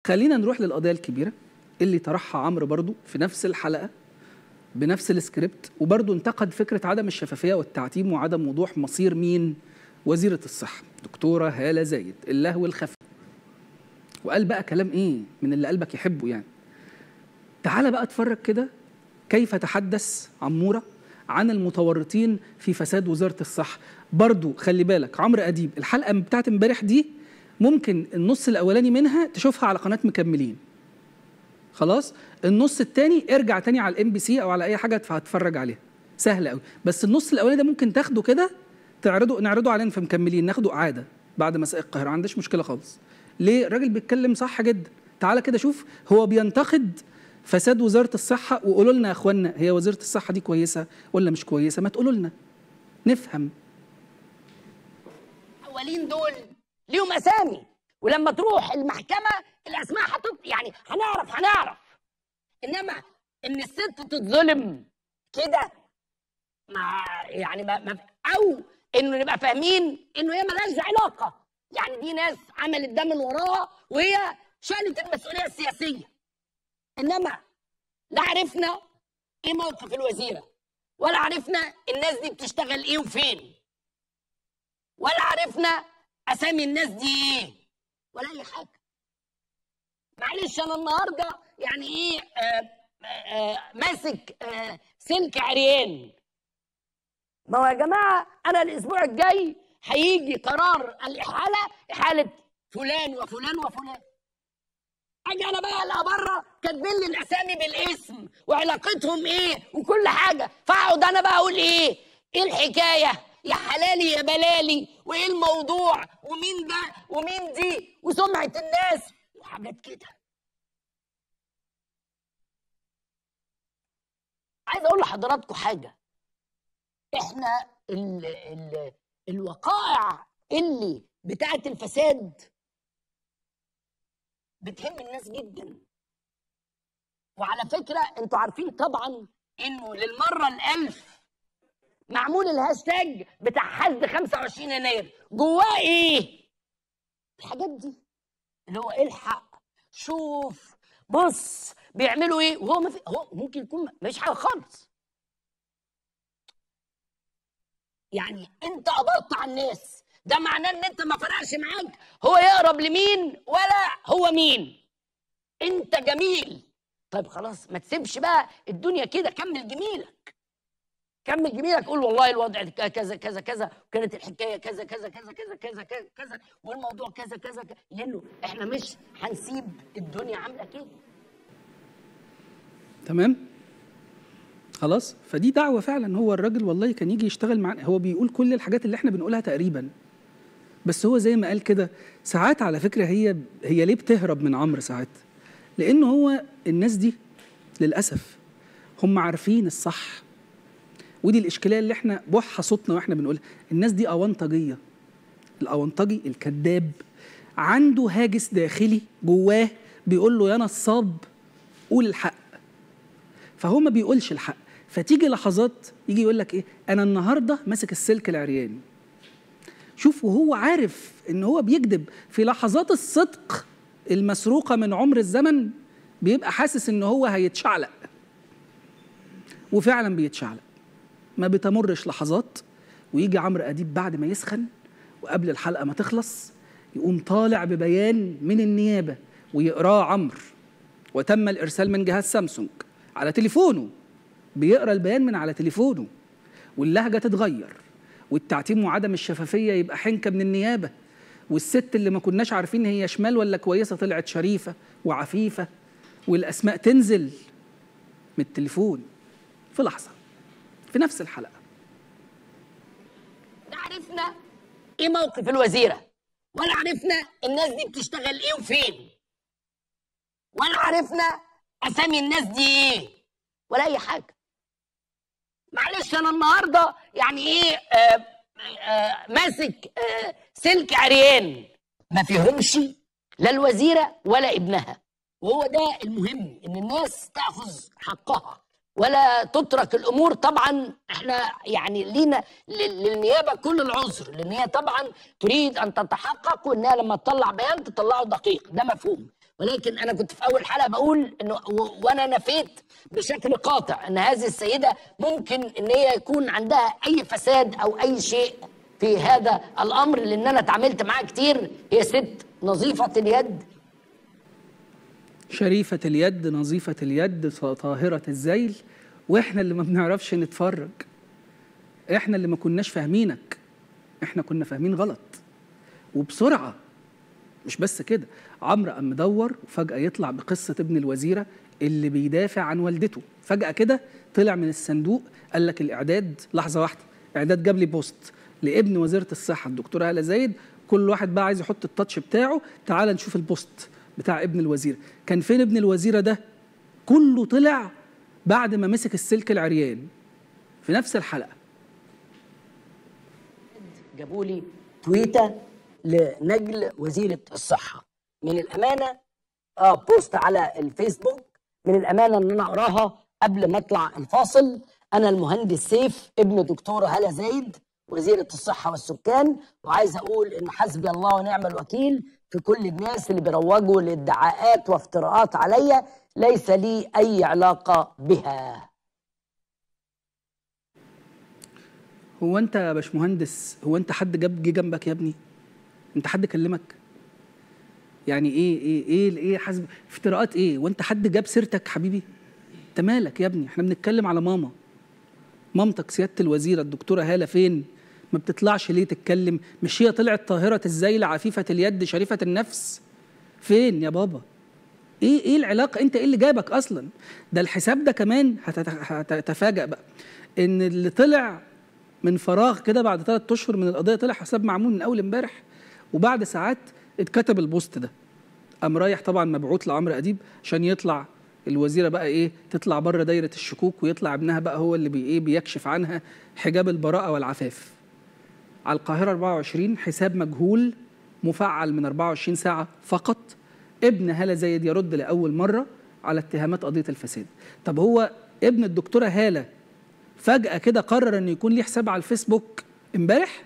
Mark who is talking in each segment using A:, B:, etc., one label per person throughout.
A: خلينا نروح للقضيه الكبيره اللي طرحها عمرو برضو في نفس الحلقه بنفس السكريبت وبرضو انتقد فكره عدم الشفافيه والتعتيم وعدم وضوح مصير مين وزيره الصحه دكتوره هاله زايد اللهو الخفي وقال بقى كلام ايه من اللي قلبك يحبه يعني تعال بقى اتفرج كده كيف تحدث عموره عن المتورطين في فساد وزاره الصحه برضو خلي بالك عمرو اديب الحلقه بتاعت امبارح دي ممكن النص الاولاني منها تشوفها على قناه مكملين خلاص النص التاني ارجع تاني على الام بي سي او على اي حاجه هتتفرج عليها سهل قوي بس النص الاولاني ده ممكن تاخده كده تعرضه نعرضه علينا في مكملين ناخده اعاده بعد مساء القاهره ما عنديش مشكله خالص ليه الراجل بيتكلم صح جدا تعالى كده شوف هو بينتقد فساد وزاره الصحه وقولوا لنا يا اخوانا هي وزاره الصحه دي كويسه ولا مش كويسه ما تقولوا لنا نفهم
B: الاولين دول ليهم اسامي ولما تروح المحكمه الاسماء هتط يعني هنعرف هنعرف انما ان الست تتظلم كده ما يعني ما, ما او انه نبقى فاهمين انه هي ملهاش علاقه يعني دي ناس عملت ده من وراها وهي شالت المسؤوليه السياسيه انما لا عرفنا ايه موقف الوزيره ولا عرفنا الناس دي بتشتغل ايه وفين ولا عرفنا اسامي الناس دي ايه ولا اي حاجه معلش انا النهارده يعني ايه آه آه ماسك آه سلك عريان ما هو يا جماعه انا الاسبوع الجاي هيجي قرار الاحاله احاله فلان وفلان وفلان اجي انا بقى الاقي بره كاتبين لي الاسامي بالاسم وعلاقتهم ايه وكل حاجه فاقعد انا بقى اقول ايه ايه الحكايه يا حلالي يا بلالي وايه الموضوع ومين ده ومين دي وسمعه الناس وحاجات كده عايز اقول لحضراتكم حاجه احنا ال ال الوقائع اللي بتاعه الفساد بتهم الناس جدا وعلى فكره انتوا عارفين طبعا انه للمره الالف معمول الهاشتاج بتاع حشد 25 يناير جواه ايه الحاجات دي اللي هو الحق شوف بص بيعملوا ايه وهو ما في هو ممكن يكون مفيش حاجه خالص يعني انت قبضت على الناس ده معناه ان انت ما فرقش معاك هو يقرب لمين ولا هو مين انت جميل طيب خلاص ما تسيبش بقى الدنيا كده كمل جميلك كمل جميلك قول والله الوضع كذا كذا كذا وكانت الحكايه كذا كذا كذا كذا كذا كذا كذا والموضوع كذا كذا كذا لانه احنا مش هنسيب الدنيا عامله كده
A: تمام خلاص فدي دعوة فعلا هو الراجل والله كان يجي يشتغل معانا هو بيقول كل الحاجات اللي احنا بنقولها تقريبا بس هو زي ما قال كده ساعات على فكرة هي هي ليه بتهرب من عمرو ساعات لأن هو الناس دي للأسف هم عارفين الصح ودي الإشكالية اللي احنا بوحى صوتنا واحنا بنقولها الناس دي أونطجية الأونطجي الكذاب عنده هاجس داخلي جواه بيقول له يا نصاب قول الحق فهو ما بيقولش الحق فتيجي لحظات يجي يقول لك ايه انا النهارده ماسك السلك العرياني شوف وهو عارف ان هو بيكذب في لحظات الصدق المسروقه من عمر الزمن بيبقى حاسس ان هو هيتشعلق وفعلا بيتشعلق ما بتمرش لحظات ويجي عمرو اديب بعد ما يسخن وقبل الحلقه ما تخلص يقوم طالع ببيان من النيابه ويقراه عمرو وتم الارسال من جهاز سامسونج على تليفونه بيقرا البيان من على تليفونه واللهجه تتغير والتعتيم وعدم الشفافيه يبقى حنكه من النيابه والست اللي ما كناش عارفين هي شمال ولا كويسه طلعت شريفه وعفيفه والاسماء تنزل من التليفون في لحظه في نفس الحلقه
B: لا عرفنا ايه موقف الوزيره ولا عرفنا الناس دي بتشتغل ايه وفين ولا عرفنا اسامي الناس دي ايه ولا اي حاجه معلش انا النهارده يعني ايه آه آه ماسك آه سلك عريان ما فيهمش لا الوزيره ولا ابنها وهو ده المهم ان الناس تاخذ حقها ولا تترك الامور طبعا احنا يعني لينا لل- للنيابه كل العذر لان هي طبعا تريد ان تتحقق وانها لما تطلع بيان تطلعه دقيق ده مفهوم ولكن انا كنت في اول حلقه بقول انه و- وانا نفيت بشكل قاطع ان هذه السيده ممكن ان هي يكون عندها اي فساد او اي شيء في هذا الامر لان انا اتعاملت معاها كتير هي ست نظيفه اليد
A: شريفة اليد نظيفة اليد طاهرة الذيل واحنا اللي ما بنعرفش نتفرج احنا اللي ما كناش فاهمينك احنا كنا فاهمين غلط وبسرعة مش بس كده عمرو قام مدور وفجأة يطلع بقصة ابن الوزيرة اللي بيدافع عن والدته فجأة كده طلع من الصندوق قال لك الإعداد لحظة واحدة إعداد جاب لي بوست لابن وزيرة الصحة الدكتورة هالة زايد كل واحد بقى عايز يحط التاتش بتاعه تعال نشوف البوست بتاع ابن الوزير كان فين ابن الوزيرة ده كله طلع بعد ما مسك السلك العريان في نفس الحلقة
B: جابوا لي تويته لنجل وزيره الصحه من الامانه اه بوست على الفيسبوك من الامانه ان انا اقراها قبل ما اطلع الفاصل انا المهندس سيف ابن دكتوره هلا زايد وزيره الصحه والسكان وعايز اقول ان حسبي الله ونعم الوكيل في كل الناس اللي بيروجوا لادعاءات وافتراءات عليا ليس لي اي علاقه بها
A: هو انت يا باشمهندس هو انت حد جاب جه جنبك يا ابني انت حد كلمك يعني ايه ايه ايه ايه حسب افتراءات ايه وانت حد جاب سيرتك حبيبي انت مالك يا ابني احنا بنتكلم على ماما مامتك سياده الوزيره الدكتوره هاله فين ما بتطلعش ليه تتكلم مش هي طلعت طاهره الذيل عفيفه اليد شريفه النفس فين يا بابا ايه ايه العلاقه انت ايه اللي جابك اصلا ده الحساب ده كمان هتت- هتتفاجأ بقى ان اللي طلع من فراغ كده بعد ثلاث اشهر من القضيه طلع حساب معمول من اول امبارح وبعد ساعات اتكتب البوست ده قام رايح طبعا مبعوث لعمرو اديب عشان يطلع الوزيره بقى ايه تطلع بره دايره الشكوك ويطلع ابنها بقى هو اللي بي ايه بيكشف عنها حجاب البراءه والعفاف على القاهره 24 حساب مجهول مفعل من 24 ساعه فقط ابن هاله زايد يرد لاول مره على اتهامات قضيه الفساد طب هو ابن الدكتوره هاله فجاه كده قرر انه يكون ليه حساب على الفيسبوك امبارح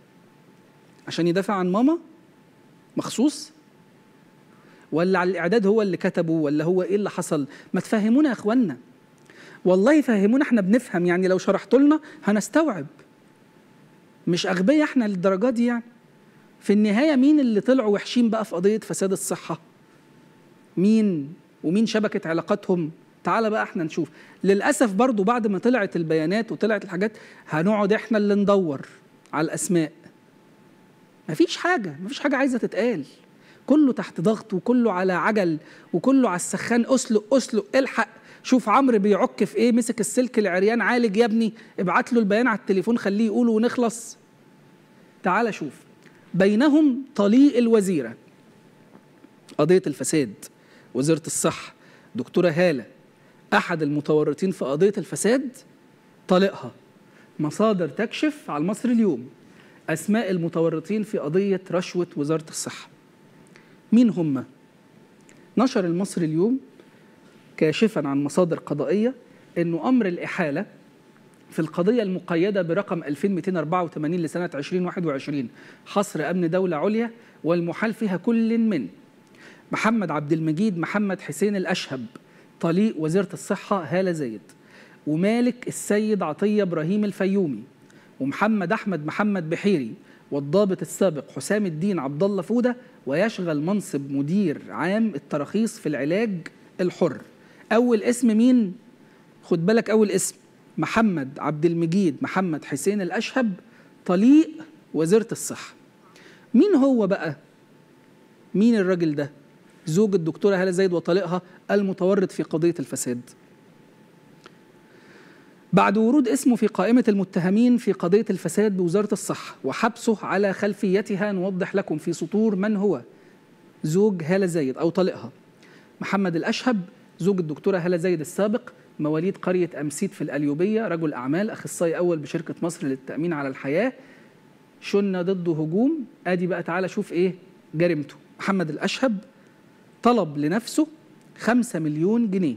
A: عشان يدافع عن ماما مخصوص ولا على الاعداد هو اللي كتبه ولا هو ايه اللي حصل ما تفهمونا يا اخوانا والله فهمونا احنا بنفهم يعني لو شرحتوا لنا هنستوعب مش اغبياء احنا للدرجه دي يعني في النهايه مين اللي طلعوا وحشين بقى في قضيه فساد الصحه مين ومين شبكه علاقاتهم تعالى بقى احنا نشوف للاسف برضو بعد ما طلعت البيانات وطلعت الحاجات هنقعد احنا اللي ندور على الاسماء مفيش حاجه مفيش حاجه عايزه تتقال كله تحت ضغط وكله على عجل وكله على السخان اسلق اسلق الحق شوف عمرو بيعك في ايه مسك السلك العريان عالج يا ابني ابعت له البيان على التليفون خليه يقوله ونخلص تعال شوف بينهم طليق الوزيره قضيه الفساد وزيره الصحه دكتوره هاله احد المتورطين في قضيه الفساد طليقها مصادر تكشف على المصري اليوم اسماء المتورطين في قضيه رشوه وزاره الصحه مين هم نشر المصري اليوم كاشفا عن مصادر قضائيه انه امر الاحاله في القضية المقيدة برقم 2284 لسنة 2021 حصر أمن دولة عليا والمحال فيها كل من محمد عبد المجيد محمد حسين الأشهب طليق وزيرة الصحة هالة زايد ومالك السيد عطية إبراهيم الفيومي ومحمد أحمد محمد بحيري والضابط السابق حسام الدين عبد الله فودة ويشغل منصب مدير عام التراخيص في العلاج الحر أول اسم مين؟ خد بالك أول اسم محمد عبد المجيد محمد حسين الأشهب طليق وزيرة الصحة مين هو بقى؟ مين الراجل ده؟ زوج الدكتورة هالة زايد وطليقها المتورط في قضية الفساد بعد ورود اسمه في قائمة المتهمين في قضية الفساد بوزارة الصحة وحبسه على خلفيتها نوضح لكم في سطور من هو زوج هالة زايد أو طليقها محمد الأشهب زوج الدكتورة هالة زايد السابق مواليد قرية أمسيت في الأليوبية رجل أعمال أخصائي أول بشركة مصر للتأمين على الحياة شن ضده هجوم ادي بقى تعالى شوف ايه جريمته محمد الاشهب طلب لنفسه خمسة مليون جنيه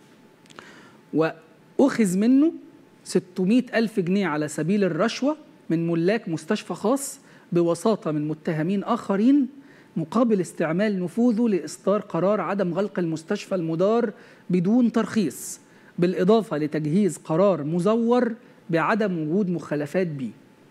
A: وأخذ منه 600 ألف جنيه على سبيل الرشوة من ملاك مستشفى خاص بوساطة من متهمين آخرين مقابل استعمال نفوذه لإصدار قرار عدم غلق المستشفى المدار بدون ترخيص بالإضافة لتجهيز قرار مزور بعدم وجود مخالفات بيه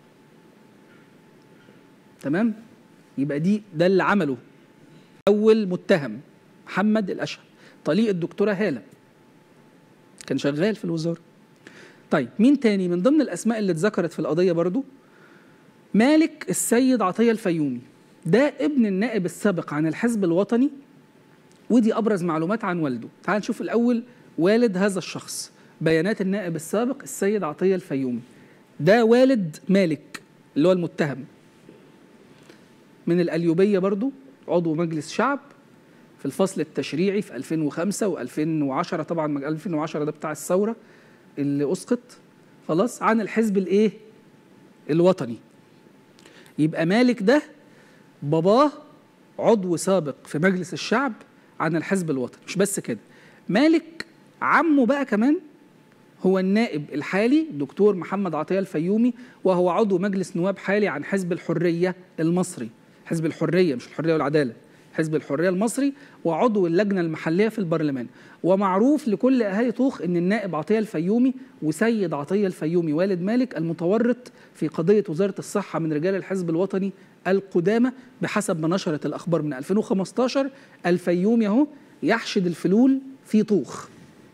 A: تمام يبقى دي ده اللي عمله أول متهم محمد الأشهر طليق الدكتورة هالة كان شغال في الوزارة طيب مين تاني من ضمن الأسماء اللي اتذكرت في القضية برضو مالك السيد عطية الفيومي ده ابن النائب السابق عن الحزب الوطني ودي أبرز معلومات عن والده تعال نشوف الأول والد هذا الشخص بيانات النائب السابق السيد عطية الفيومي ده والد مالك اللي هو المتهم من الأليوبية برضو عضو مجلس شعب في الفصل التشريعي في 2005 و2010 طبعا 2010 ده بتاع الثورة اللي أسقط خلاص عن الحزب الإيه الوطني يبقى مالك ده باباه عضو سابق في مجلس الشعب عن الحزب الوطني مش بس كده مالك عمه بقى كمان هو النائب الحالي دكتور محمد عطية الفيومي وهو عضو مجلس نواب حالي عن حزب الحرية المصري حزب الحرية مش الحرية والعدالة حزب الحرية المصري وعضو اللجنة المحلية في البرلمان ومعروف لكل أهالي طوخ أن النائب عطية الفيومي وسيد عطية الفيومي والد مالك المتورط في قضية وزارة الصحة من رجال الحزب الوطني القدامى بحسب ما نشرت الأخبار من 2015 الفيومي أهو يحشد الفلول في طوخ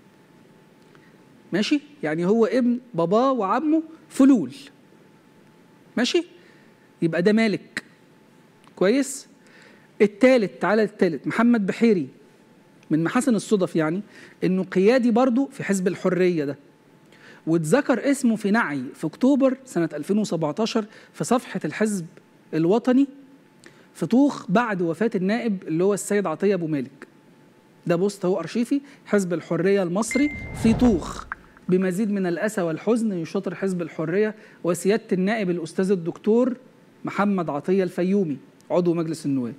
A: ماشي يعني هو ابن باباه وعمه فلول ماشي يبقى ده مالك كويس التالت تعالى التالت محمد بحيري من محاسن الصدف يعني انه قيادي برضه في حزب الحريه ده واتذكر اسمه في نعي في اكتوبر سنه 2017 في صفحه الحزب الوطني في طوخ بعد وفاه النائب اللي هو السيد عطيه ابو مالك ده بوست هو ارشيفي حزب الحريه المصري في طوخ بمزيد من الاسى والحزن يشاطر حزب الحريه وسياده النائب الاستاذ الدكتور محمد عطيه الفيومي عضو مجلس النواب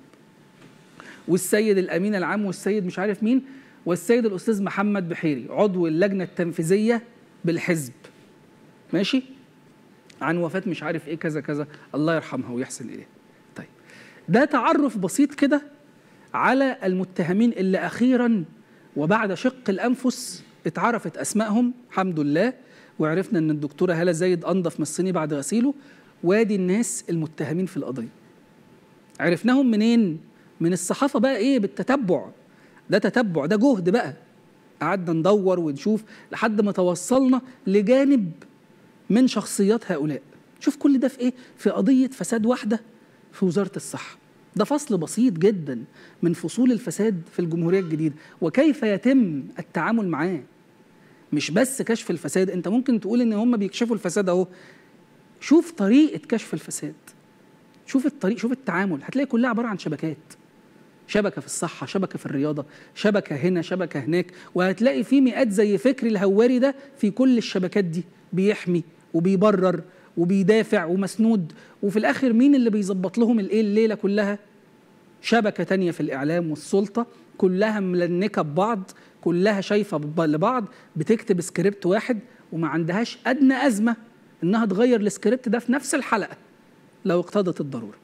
A: والسيد الامين العام والسيد مش عارف مين والسيد الاستاذ محمد بحيري عضو اللجنه التنفيذيه بالحزب ماشي عن وفاه مش عارف ايه كذا كذا الله يرحمها ويحسن اليه طيب ده تعرف بسيط كده على المتهمين اللي اخيرا وبعد شق الانفس اتعرفت اسمائهم الحمد لله وعرفنا ان الدكتوره هاله زايد انضف من الصيني بعد غسيله وادي الناس المتهمين في القضيه عرفناهم منين من الصحافه بقى ايه بالتتبع ده تتبع ده جهد بقى قعدنا ندور ونشوف لحد ما توصلنا لجانب من شخصيات هؤلاء شوف كل ده في ايه في قضيه فساد واحده في وزاره الصحه ده فصل بسيط جدا من فصول الفساد في الجمهوريه الجديده وكيف يتم التعامل معاه مش بس كشف الفساد انت ممكن تقول ان هم بيكشفوا الفساد اهو شوف طريقه كشف الفساد شوف الطريق شوف التعامل هتلاقي كلها عباره عن شبكات شبكه في الصحه شبكه في الرياضه شبكه هنا شبكه هناك وهتلاقي في مئات زي فكري الهواري ده في كل الشبكات دي بيحمي وبيبرر وبيدافع ومسنود وفي الاخر مين اللي بيظبط لهم الايه الليله كلها شبكه تانية في الاعلام والسلطه كلها ملنكه ببعض كلها شايفه لبعض بتكتب سكريبت واحد وما عندهاش ادنى ازمه انها تغير السكريبت ده في نفس الحلقه لو اقتضت الضروره